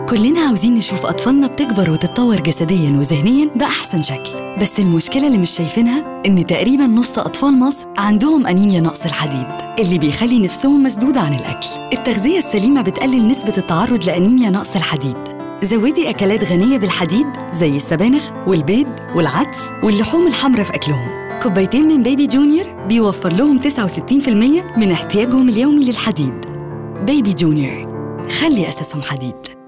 كلنا عاوزين نشوف أطفالنا بتكبر وتتطور جسديا وذهنيا بأحسن شكل بس المشكلة اللي مش شايفينها إن تقريبا نص أطفال مصر عندهم أنيميا نقص الحديد اللي بيخلي نفسهم مسدودة عن الأكل التغذية السليمة بتقلل نسبة التعرض لأنيميا نقص الحديد زودي أكلات غنية بالحديد زي السبانخ والبيض والعدس واللحوم الحمراء في أكلهم كوبايتين من بيبي جونيور بيوفر لهم 69% من احتياجهم اليومي للحديد بيبي جونيور خلي أساسهم حديد